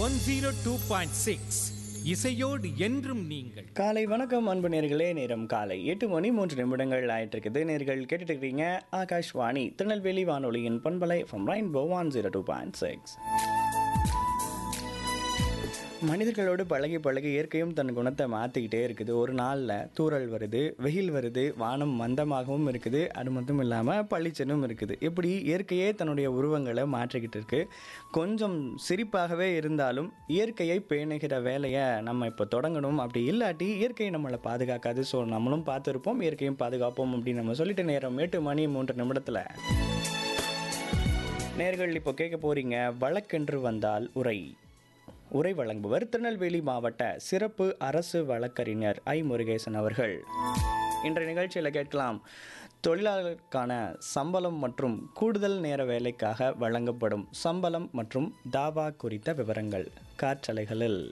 one zero two point six இசையோடு என்றும் நீங்கள் காலை வணக்கம் அன்பு நேர்களே நேரம் காலை எட்டு மணி மூன்று நிமிடங்கள் ஆயிட்டு இருக்குது நேர்கள் கேட்டுட்டு இருக்கிறீங்க ஆகாஷ்வாணி திருநெல்வேலி வானொலியின் பண்பலை from rainbow one zero two point six மனிதர்களோடு பழகி பழகி இயற்கையும் தன் குணத்தை மாற்றிக்கிட்டே இருக்குது ஒரு நாளில் தூறல் வருது வெயில் வருது வானம் மந்தமாகவும் இருக்குது அது மட்டும் இல்லாமல் பளிச்சனும் இருக்குது இப்படி இயற்கையே தன்னுடைய உருவங்களை மாற்றிக்கிட்டு இருக்கு கொஞ்சம் சிரிப்பாகவே இருந்தாலும் இயற்கையை பேணுகிற வேலையை நம்ம இப்போ தொடங்கணும் அப்படி இல்லாட்டி இயற்கை நம்மளை பாதுகாக்காது ஸோ நம்மளும் பார்த்துருப்போம் இயற்கையும் பாதுகாப்போம் அப்படின்னு நம்ம சொல்லிட்டு நேரம் எட்டு மணி மூன்று நிமிடத்தில் நேர்கள் இப்போ கேட்க போறீங்க வழக்கென்று வந்தால் உரை உரை வழங்குபவர் திருநெல்வேலி மாவட்ட சிறப்பு அரசு வழக்கறிஞர் ஐ முருகேசன் அவர்கள் இன்றைய நிகழ்ச்சியில் கேட்கலாம் தொழிலாளருக்கான சம்பளம் மற்றும் கூடுதல் நேர வேலைக்காக வழங்கப்படும் சம்பளம் மற்றும் தாவா குறித்த விவரங்கள் காற்றலைகளில்